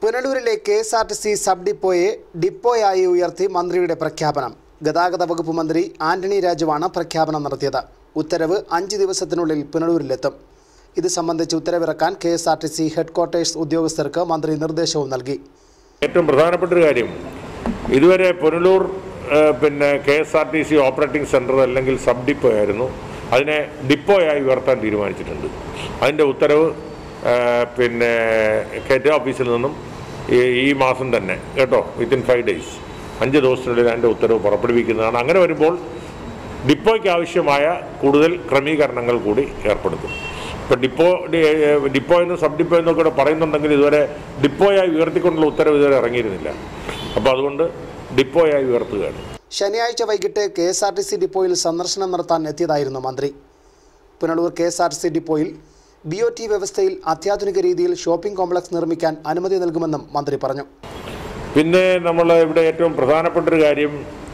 പുനലൂരിലെ K S R T C sub ഡിപ്പോയെ ഡിപ്പോയായി ഉയർത്തി മന്ത്രിയുടെ പ്രഖ്യാപനം ഗതാഗത വകുപ്പ് മന്ത്രി ആന്റണി രാജുവാണ് പ്രഖ്യാപനം നടത്തിയത് ഉത്തരവ് അഞ്ച് ദിവസത്തിനുള്ളിൽ പുനലൂരിലെത്തും ഇത് സംബന്ധിച്ച് ഉത്തരവിറക്കാൻ K S R T C headquarters ഉദ്യോഗസ്ഥർക്ക് മന്ത്രി നിർദ്ദേശവും നൽകി ഏറ്റവും പ്രധാനപ്പെട്ട ഒരു കാര്യം ഇതുവരെ പുനലൂർ ആ, പിന്നെ K S R T C operating centre അല്ലെങ്കിൽ സബ് ഡിപ്പോ ആയിരുന്നു അതിനെ ഡിപ്പോയായി ഉയർത്താൻ തീരുമാനിച്ചിട്ടുണ്ട് അതിൻ്റെ ഉത്തരവ് ആ, പിന്നെ കെറ്റ ഓഫീസിൽ നിന്നും ഈ ഈ മാസം തന്നെ കേട്ടോ വിത്തിൻ ഫൈവ് ഡേയ്സ് അഞ്ച് ദിവസത്തിനുള്ളിൽ അതിൻ്റെ ഉത്തരവ് പുറപ്പെടുവിക്കുന്നതാണ് അങ്ങനെ വരുമ്പോൾ ഡിപ്പോയ്ക്ക് ആവശ്യമായ കൂടുതൽ ക്രമീകരണങ്ങൾ കൂടി ഏർപ്പെടുത്തും ഇപ്പോൾ ഡിപ്പോ ഡി- ഡിപ്പോ എന്നും സബ് ഡിപ്പോ എന്നൊക്കെ ഇവിടെ പറയുന്നുണ്ടെങ്കിൽ ഇതുവരെ ഡിപ്പോയായി ഉയർത്തിക്കൊണ്ടുള്ള ഉത്തരവ് ഇതുവരെ ഇറങ്ങിയിരുന്നില്ല അപ്പോൾ അതുകൊണ്ട് ഡിപ്പോയായി ഉയർത്തുകയാണ് ശനിയാഴ്ച വൈകിട്ട് K S R T C ഡിപ്പോയിൽ സന്ദർശനം നടത്താൻ എത്തിയതായിരുന്നു മന്ത്രി Punalur K S R T C ഡിപ്പോയിൽ ബി ഒ ടി വ്യവസ്ഥയിൽ അത്യാധുനിക രീതിയിൽ ഷോപ്പിംഗ് കോംപ്ലക്സ് നിർമ്മിക്കാൻ അനുമതി നൽകുമെന്നും മന്ത്രി പറഞ്ഞു പിന്നെ നമ്മൾ ഇവിടെ ഏറ്റവും പ്രധാനപ്പെട്ട ഒരു കാര്യം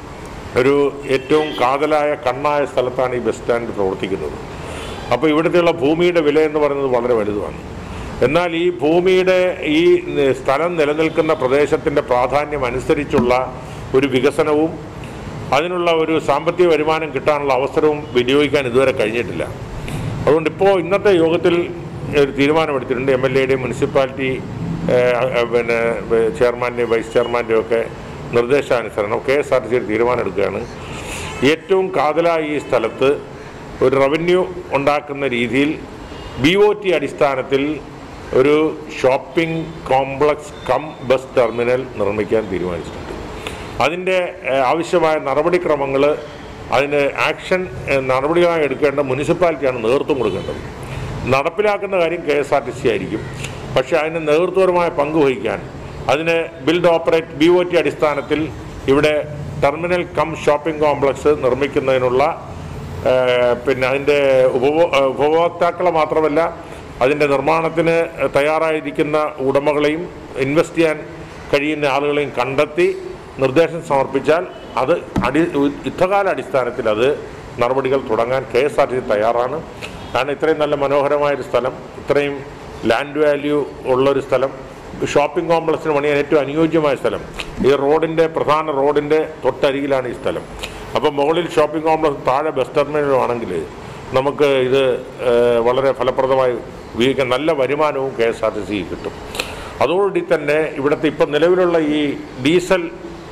ഒരു ഏറ്റവും കാതലായ കണ്ണായ സ്ഥലത്താണ് ഈ ബസ് സ്റ്റാൻഡ് പ്രവർത്തിക്കുന്നത് അപ്പോൾ ഇവിടുത്തെയുള്ള ഭൂമിയുടെ വില എന്ന് പറയുന്നത് വളരെ വലുതുമാണ് എന്നാൽ ഈ ഭൂമിയുടെ ഈ ന- സ്ഥലം നിലനിൽക്കുന്ന പ്രദേശത്തിൻ്റെ പ്രാധാന്യം അനുസരിച്ചുള്ള ഒരു വികസനവും അതിനുള്ള ഒരു സാമ്പത്തിക വരുമാനം കിട്ടാനുള്ള അവസരവും വിനിയോഗിക്കാൻ ഇതുവരെ കഴിഞ്ഞിട്ടില്ല അതുകൊണ്ട് ഇപ്പോൾ ഇന്നത്തെ യോഗത്തിൽ ഒരു തീരുമാനമെടുത്തിട്ടുണ്ട് എം എൽ എയുടെയും മുനിസിപ്പാലിറ്റി ഏഹ്, ഏഹ്, പിന്നെ ഏഹ്, ചെയർമാൻ്റെയും വൈസ് ചെയർമാൻ്റെയും ഒക്കെ നിർദ്ദേശാനുസരണം കെ എസ് ആർ ടി സിയിൽ തീരുമാനമെടുക്കുകയാണ് ഏറ്റവും കാതലായ ഈ സ്ഥലത്ത് ഒരു റവന്യൂ ഉണ്ടാക്കുന്ന രീതിയിൽ ബി ഒ ടി അടിസ്ഥാനത്തിൽ ഒരു shopping complex cum bus terminal നിർമ്മിക്കാൻ തീരുമാനിച്ചിട്ടുണ്ട് അതിൻ്റെ ഏഹ്, ആവശ്യമായ നടപടിക്രമങ്ങൾ അതിന് ആക്ഷൻ ഏഹ്, നടപടികളായി എടുക്കേണ്ട മുനിസിപ്പാലിറ്റിയാണ് നേതൃത്വം കൊടുക്കേണ്ടത് നടപ്പിലാക്കുന്ന കാര്യം K S R T C ആയിരിക്കും പക്ഷേ അതിന് നേതൃത്വപരമായ പങ്ക് വഹിക്കാൻ അതിന് build operate B O T അടിസ്ഥാനത്തിൽ ഇവിടെ ടെർമിനൽ കം ഷോപ്പിംഗ് കോംപ്ലക്സ് നിർമ്മിക്കുന്നതിനുള്ള ഏഹ്, പിന്നെ അതിൻ്റെ ഉപഭോ ഏഹ്, ഉപഭോക്താക്കളെ മാത്രമല്ല അതിൻ്റെ നിർമ്മാണത്തിന് തയ്യാറായിരിക്കുന്ന ഉടമകളെയും ഇൻവെസ്റ്റ് ചെയ്യാൻ കഴിയുന്ന ആളുകളെയും കണ്ടെത്തി നിർദ്ദേശം സമർപ്പിച്ചാൽ അത് അടി യുദ്ധകാല അടിസ്ഥാനത്തിൽ അത് നടപടികൾ തുടങ്ങാൻ K S R T C തയ്യാറാണ് കാരണം ഇത്രയും നല്ല മനോഹരമായൊരു സ്ഥലം ഇത്രയും ലാൻഡ് വാല്യൂ ഉള്ളൊരു സ്ഥലം ഷോപ്പിംഗ് കോംപ്ലക്സിന് പണിയാൻ ഏറ്റവും അനുയോജ്യമായ സ്ഥലം ഈ റോഡിൻ്റെ പ്രധാന റോഡിൻ്റെ തൊട്ടരികിലാണ് ഈ സ്ഥലം അപ്പോൾ മുകളിൽ ഷോപ്പിംഗ് കോംപ്ലക്സ് താഴെ ബസ് ടെർമിനലും ആണെങ്കിൽ നമുക്ക് ഇത് ഏഹ്, വളരെ ഫലപ്രദമായി ഉപയോഗിക്കാൻ നല്ല വരുമാനവും K S R T C കിട്ടും അതോടുകൂടി തന്നെ ഇവിടുത്തെ ഇപ്പം നിലവിലുള്ള ഈ ഡീസൽ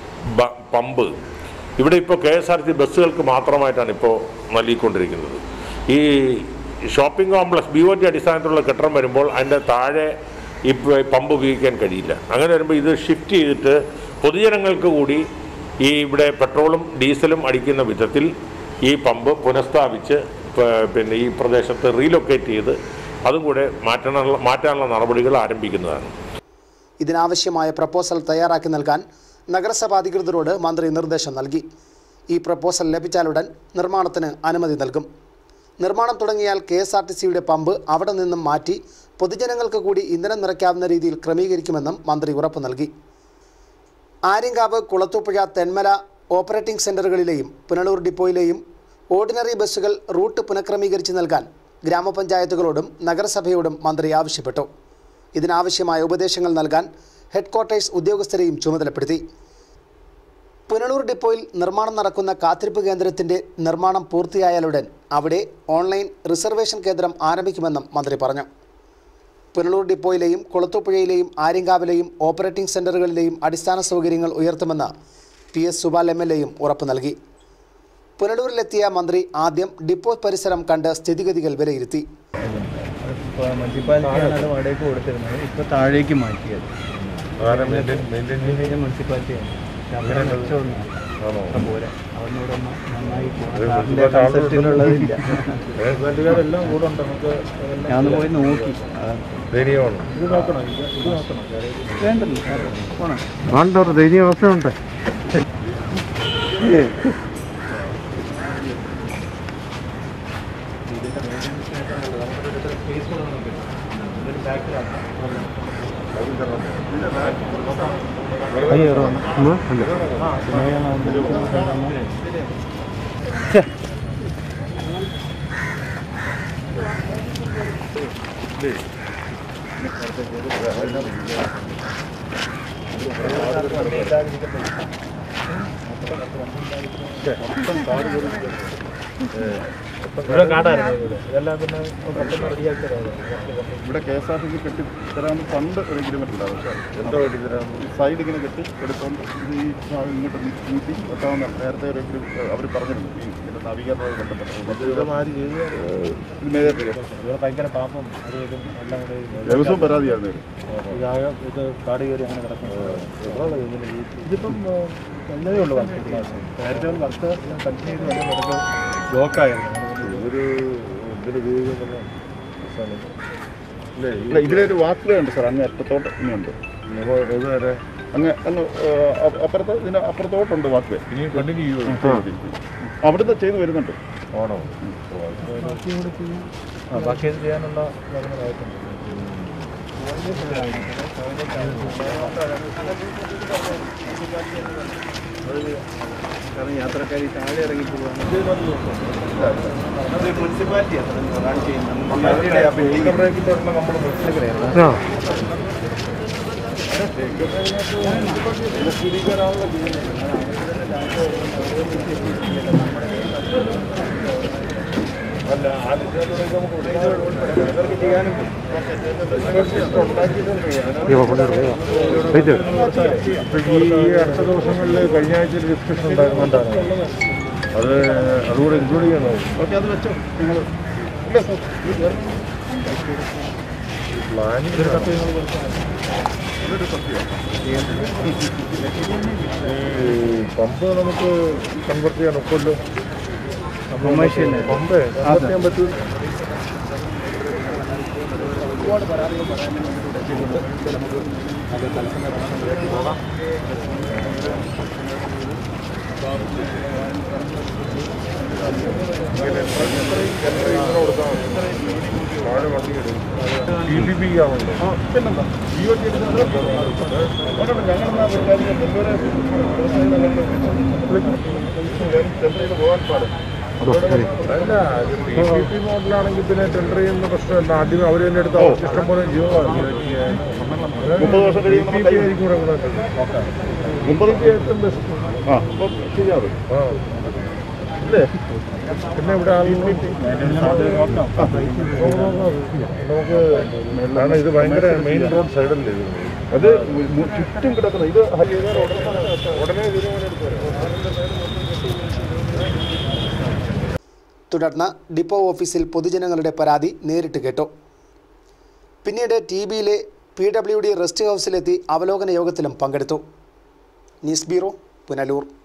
ബ- പമ്പ് ഇവിടെ ഇപ്പോൾ കെ എസ് ആർ ടി ബസ്സുകൾക്ക് മാത്രമായിട്ടാണ് ഇപ്പോൾ നൽകിക്കൊണ്ടിരിക്കുന്നത് ഈ shopping complex B O T അടിസ്ഥാനത്തിലുള്ള കെട്ടിടം വരുമ്പോൾ അതിൻ്റെ താഴെ ഈ പ- പമ്പ് ഉപയോഗിക്കാൻ കഴിയില്ല അങ്ങനെ വരുമ്പോൾ ഇത് ഷിഫ്റ്റ് ചെയ്തിട്ട് പൊതുജനങ്ങൾക്ക് കൂടി ഈ ഇവിടെ പെട്രോളും ഡീസലും അടിക്കുന്ന വിധത്തിൽ ഈ പമ്പ് പുനഃസ്ഥാപിച്ച് പ- പിന്നെ ഈ പ്രദേശത്ത് റീലൊക്കേറ്റ് ചെയ്ത് അതും കൂടെ മാറ്റാനുള്ള മാറ്റാനുള്ള നടപടികൾ ആരംഭിക്കുന്നതാണ് ഇതിനാവശ്യമായ പ്രപ്പോസൽ തയ്യാറാക്കി നൽകാൻ നഗരസഭ അധികൃതരോട് മന്ത്രി നിർദ്ദേശം നൽകി ഈ പ്രപ്പോസൽ ലഭിച്ചാലുടൻ നിർമ്മാണത്തിന് അനുമതി നൽകും നിർമ്മാണം തുടങ്ങിയാൽ കെ എസ് ആർ ടി സിയുടെ പമ്പ് അവിടെ നിന്നും മാറ്റി പൊതുജനങ്ങൾക്ക് കൂടി ഇന്ധനം നിറയ്ക്കാവുന്ന രീതിയിൽ ക്രമീകരിക്കുമെന്നും മന്ത്രി ഉറപ്പു നൽകി ആര്യങ്കാവ് കുളത്തൂപ്പുഴ തെന്മല ഓപ്പറേറ്റിംഗ് സെൻ്ററുകളിലെയും പുനലൂർ ഡിപ്പോയിലെയും ഓർഡിനറി ബസ്സുകൾ റൂട്ട് പുനഃക്രമീകരിച്ച് നൽകാൻ ഗ്രാമപഞ്ചായത്തുകളോടും നഗരസഭയോടും മന്ത്രി ആവശ്യപ്പെട്ടു ഇതിനാവശ്യമായ ഉപദേശങ്ങൾ നൽകാൻ ഹെഡ്ക്വാർട്ടേഴ്സ് ഉദ്യോഗസ്ഥരെയും ചുമതലപ്പെടുത്തി പുനലൂർ ഡിപ്പോയിൽ നിർമ്മാണം നടക്കുന്ന കാത്തിരിപ്പ് കേന്ദ്രത്തിൻ്റെ നിർമ്മാണം പൂർത്തിയായാലുടൻ അവിടെ ഓൺലൈൻ റിസർവേഷൻ കേന്ദ്രം ആരംഭിക്കുമെന്നും മന്ത്രി പറഞ്ഞു പുനലൂർ ഡിപ്പോയിലെയും കുളത്തൂപ്പുഴയിലെയും ആര്യങ്കാവിലെയും ഓപ്പറേറ്റിംഗ് സെൻ്ററുകളിലെയും അടിസ്ഥാന സൗകര്യങ്ങൾ ഉയർത്തുമെന്ന് P S Supal M L എയും ഉറപ്പു നൽകി പുനലൂരിലെത്തിയ മന്ത്രി ആദ്യം ഡിപ്പോ പരിസരം കണ്ട് സ്ഥിതിഗതികൾ വിലയിരുത്തി ഇപ്പോൾ മുനിസിപ്പാലിറ്റിയാണ് അത് വാടകയ്ക്ക് കൊടുത്തിരുന്നത് ഇപ്പോൾ താഴേക്ക് മാറ്റിയത് മെയിൻറ്റെയിൻ മുനിസിപ്പാലിറ്റിയാണ് അവിടെ മെച്ചമൊന്നും അത്ര പോരാ അവിടെ ഒന്ന് നന്നായി പോകണം സാറിൻ്റെ കൺസെപ്റ്റിലുള്ളതില്ല എല്ലാം കൂടെ ഉണ്ട് നമുക്ക് അതെല്ലാം ഞാൻ പോയി നോക്കി അതാണ്. ദയനീയമാണ് ഇത് നോക്കണം ഇത് ഇത് നോക്കണം വേണ്ടല്ലോ സാറ് പോണം വേണ്ട ദൈനിക അവസ്ഥയുണ്ട് ഇവിടെ കാടായിരുന്നു ഇവിടെ. ഇതെല്ലാം പിന്നെ പെട്ടെന്ന് റെഡിയാക്കി തരാം ഇവിടെ K S R T C കെട്ടി തരാമെന്ന് പണ്ട് ഒരു എഗ്രിമെന്റ് ഉണ്ടാവും പക്ഷേ എന്തോ കെട്ടി തരാം സൈഡ് ഇങ്ങനെ കെട്ടി എടുത്തോണ്ട് ഇത് ഈ ഭാഗം ഇങ്ങോട്ട് നീട്ടി വെക്കാവുന്ന നേരത്തെ ഒരു അവർ പറഞ്ഞിരുന്നു ഈ ഇതിന്റെ നവീകരണവുമായി ബന്ധപ്പെട്ട് ഇതമാതിരി ചെയ്ത് ഇത് മേജർ ഇവിടെ ഭയങ്കര പാമ്പും അത് ഇതും എല്ലാം കൂടെ ദിവസവും പരാതിയായിരുന്നു ഇവര്. ഇതാകെ ഇത് കാട് കയറി അങ്ങനെ കിടക്കുന്നത് ഇതിപ്പം ഇന്നതേ ഉള്ളൂ വർക്ക് പ്രാവശ്യം നേരത്തെ ഒന്ന് വർക്ക് കണ്ടിന്യൂ ചെയ്ത് വരുമ്പോൾ ഇടയ്ക്ക് ബ്ലോക്കായിരുന്നു ഇതൊരു ഇതിന് ഉപയോഗിക്കുന്ന ഇല്ല ഇതിലൊരു വാക്ക് ഉണ്ട് സാർ അങ്ങ് അറ്റത്തോട്ട് ഇനിയുണ്ട് ഇതുവരെ അങ്ങ് അങ്ങ് ഏഹ്, അപ്പ- അപ്പുറത്ത് ഇതിന് അപ്പുറത്തോട്ടുണ്ട് വാക്ക് വേ ഇനി കണ്ടിന്യൂ ചെയ്യുമോ അവിടുന്ന് ചെയ്ത് വരുന്നുണ്ട് ആണോ ആ ബാക്കി ഇത് ചെയ്യാനുള്ള കാര്യങ്ങളായിട്ടുണ്ട് യാത്രക്കാരി താഴെ ഇറങ്ങി അല്ല ആദ്യത്തെ നമുക്ക് ഈ അടുത്ത ദിവസങ്ങളിൽ കഴിഞ്ഞ ആഴ്ച ഒരു ഡിസ്കഷൻ ഉണ്ടായിരുന്നുണ്ടാണ് അത് അതുകൂടെ ഇൻക്ലൂഡ് ചെയ്യണോ ഓക്കെ അത് വെച്ചോ നിങ്ങൾ പ്ലാനിങ് ഈ പമ്പ് നമുക്ക് കൺവെർട്ട് ചെയ്യാൻ ഒക്കുമല്ലോ പമ്പ് കൺവെർട്ട് ചെയ്യാൻ പറ്റും ടി ബി ബി ആണല്ലോ പിന്നെന്താ ഈ വണ്ടി എടുക്കുന്നത് ഞങ്ങളെന്നാ ഒരു കാര്യം നെല്ലൂരെ ചന്ദ്രയിൽ പോകാൻ പാടും അല്ല പി പി പി മോഡലാണെങ്കിൽ പിന്നെ ടെൻഡർ ചെയ്യുന്ന പ്രശ്നമല്ല ആദ്യം അവർ തന്നെ എടുത്ത് അവർക്ക് ഇഷ്ടം പോലെ മുപ്പത് വർഷം കഴിയുമ്പോൾ നമ്മൾ കൈ- മുപ്പത് ഏറ്റവും ബെസ്റ്റ് ആ അപ്പം ശരിയാവും ആ ഇല്ലേ പിന്നെ ഇവിടെ ആളുകൾ നമുക്ക് കാരണം ഇത് ഭയങ്കര മെയിൻ റോഡ് സൈഡല്ലേ ഇത് അത് മു- മു- ചുറ്റും കിടക്കുന്ന ഇത് ഹരിയാന ഉടനെ ഇതിനെ എടുത്തു തുടർന്ന് ഡിപ്പോ ഓഫീസിൽ പൊതുജനങ്ങളുടെ പരാതി നേരിട്ട് കേട്ടു പിന്നീട് ടി ബിയിലെ പി ഡബ്ല്യു ഡി റെസ്റ്റ് ഹൗസിലെത്തി അവലോകന യോഗത്തിലും പങ്കെടുത്തു ന്യൂസ് ബ്യൂറോ പുനലൂർ